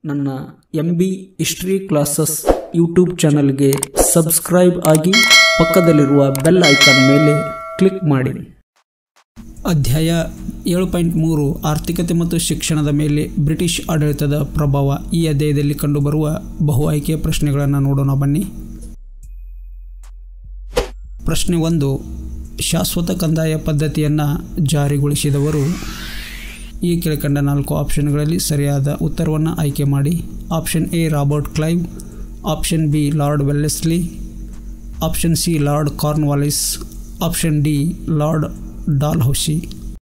ನನ್ನ M B history classes YouTube ಚಾನಲ್ಗೆ subscribe ಆಗಿ ಪಕ್ಕದಲ್ಲಿರುವ ಬೆಲ್ ಐಕಾನ್ ಮೇಲೆ ಕ್ಲಿಕ್ ಮಾಡಿ ಅಧ್ಯಾಯ ಏಳು ಪಾಯಿಂಟ್ ಮೂರು ಆರ್ಥಿಕತೆ ಮತ್ತು ಶಿಕ್ಷಣದ ಮೇಲೆ ಬ್ರಿಟಿಷ್ ಆಡಳಿತದ ಪ್ರಭಾವ ಈ ಅಧ್ಯಾಯದಲ್ಲಿ ಕಂಡುಬರುವ ಬಹು ಆಯ್ಕೆಯ ಪ್ರಶ್ನೆಗಳನ್ನು ನೋಡೋಣ ಬನ್ನಿ ಪ್ರಶ್ನೆ ಒಂದು ಶಾಶ್ವತ ಕಂದಾಯ ಪದ್ಧತಿಯನ್ನು ಜಾರಿಗೊಳಿಸಿದವರು ಈ ಕೆಳಕಂಡ ನಾಲ್ಕು ಆಪ್ಷನ್ಗಳಲ್ಲಿ ಸರಿಯಾದ ಉತ್ತರವನ್ನು ಆಯ್ಕೆ ಮಾಡಿ option A Robert Clive option B Lord Wellesley option C Lord Cornwallis option D Lord Dalhousie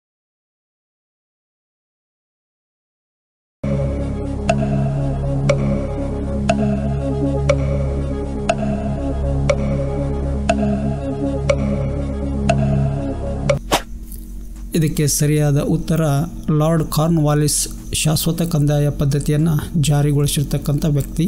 ಇದಕ್ಕೆ ಸರಿಯಾದ ಉತ್ತರ ಲಾರ್ಡ್ ಕಾರ್ನ್ವಾಲಿಸ್ ಶಾಶ್ವತ ಕಂದಾಯ ಪದ್ಧತಿಯನ್ನು ಜಾರಿಗೊಳಿಸಿರ್ತಕ್ಕಂಥ ವ್ಯಕ್ತಿ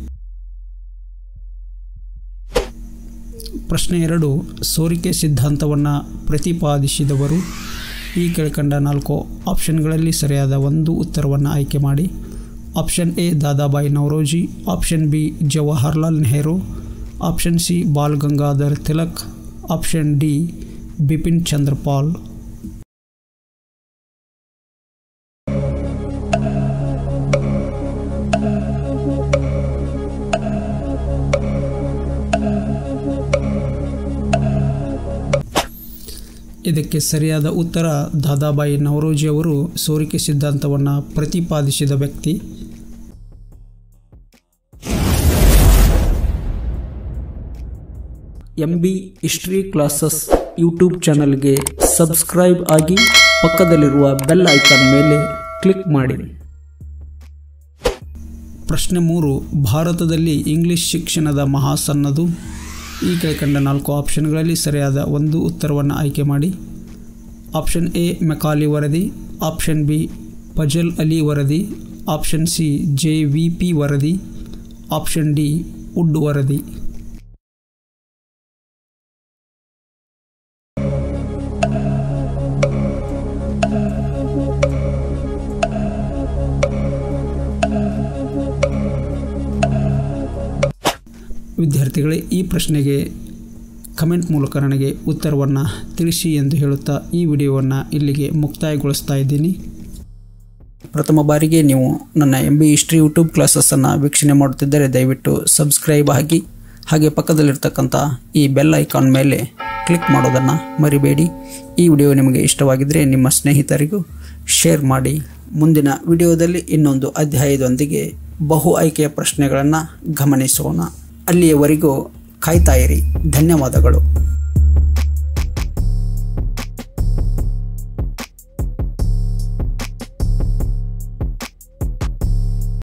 ಪ್ರಶ್ನೆ ಎರಡು ಸೋರಿಕೆ ಸಿದ್ಧಾಂತವನ್ನು ಪ್ರತಿಪಾದಿಸಿದವರು ಈ ಕೆಳಕಂಡ ನಾಲ್ಕು ಆಪ್ಷನ್ಗಳಲ್ಲಿ ಸರಿಯಾದ ಒಂದು ಉತ್ತರವನ್ನು ಆಯ್ಕೆ ಮಾಡಿ option A Dadabhai Naoroji option B Jawaharlal Nehru option C Bal Gangadhar Tilak option D Bipin Chandra Pal ಇದಕ್ಕೆ ಸರಿಯಾದ ಉತ್ತರ ದಾದಾಬಾಯಿ ನವರೋಜಿ ಅವರು ಸೋರಿಕೆ ಸಿದ್ಧಾಂತವನ್ನು ಪ್ರತಿಪಾದಿಸಿದ ವ್ಯಕ್ತಿ M B history classes YouTube ಚಾನಲ್ಗೆ ಸಬ್ಸ್ಕ್ರೈಬ್ ಆಗಿ ಪಕ್ಕದಲ್ಲಿರುವ ಬೆಲ್ ಐಕಾನ್ ಮೇಲೆ ಕ್ಲಿಕ್ ಮಾಡಿ ಪ್ರಶ್ನೆ ಮೂರು ಭಾರತದಲ್ಲಿ ಇಂಗ್ಲಿಷ್ ಶಿಕ್ಷಣದ ಮಹಾಸನ್ನದು ಈ ಕೆಳಕಂಡ ನಾಲ್ಕು ಆಪ್ಷನ್ಗಳಲ್ಲಿ ಸರಿಯಾದ ಒಂದು ಉತ್ತರವನ್ನು ಆಯ್ಕೆ ಮಾಡಿ ಆಪ್ಷನ್ ಎ ಮೆಕಾಲಿ ವರದಿ ಆಪ್ಷನ್ ಬಿ ಫಜಲ್ ಅಲಿ ವರದಿ option C J V P ವರದಿ ಆಪ್ಷನ್ ಡಿ ವುಡ್ ವರದಿ ವಿದ್ಯಾರ್ಥಿಗಳೇ ಈ ಪ್ರಶ್ನೆಗೆ ಕಮೆಂಟ್ ಮೂಲಕ ನನಗೆ ಉತ್ತರವನ್ನು ತಿಳಿಸಿ ಎಂದು ಹೇಳುತ್ತಾ ಈ ವಿಡಿಯೋವನ್ನು ಇಲ್ಲಿಗೆ ಮುಕ್ತಾಯಗೊಳಿಸ್ತಾ ಇದ್ದೀನಿ ಪ್ರಥಮ ಬಾರಿಗೆ ನೀವು ನನ್ನ ಎಂ ಬಿ ಹಿಸ್ಟ್ರಿ ಯೂಟ್ಯೂಬ್ ಕ್ಲಾಸಸ್ಸನ್ನು ವೀಕ್ಷಣೆ ಮಾಡುತ್ತಿದ್ದರೆ ದಯವಿಟ್ಟು ಸಬ್ಸ್ಕ್ರೈಬ್ ಆಗಿ ಹಾಗೆ ಪಕ್ಕದಲ್ಲಿರ್ತಕ್ಕಂಥ ಈ ಬೆಲ್ ಐಕಾನ್ ಮೇಲೆ ಕ್ಲಿಕ್ ಮಾಡೋದನ್ನು ಮರಿಬೇಡಿ ಈ ವಿಡಿಯೋ ನಿಮಗೆ ಇಷ್ಟವಾಗಿದ್ದರೆ ನಿಮ್ಮ ಸ್ನೇಹಿತರಿಗೂ ಶೇರ್ ಮಾಡಿ ಮುಂದಿನ ವಿಡಿಯೋದಲ್ಲಿ ಇನ್ನೊಂದು ಅಧ್ಯಾಯದೊಂದಿಗೆ ಬಹು ಆಯ್ಕೆಯ ಪ್ರಶ್ನೆಗಳನ್ನು ಗಮನಿಸೋಣ ಅಲ್ಲಿಯವರೆಗೂ ಕಾಯ್ತಾ ಇರಿ ಧನ್ಯವಾದಗಳು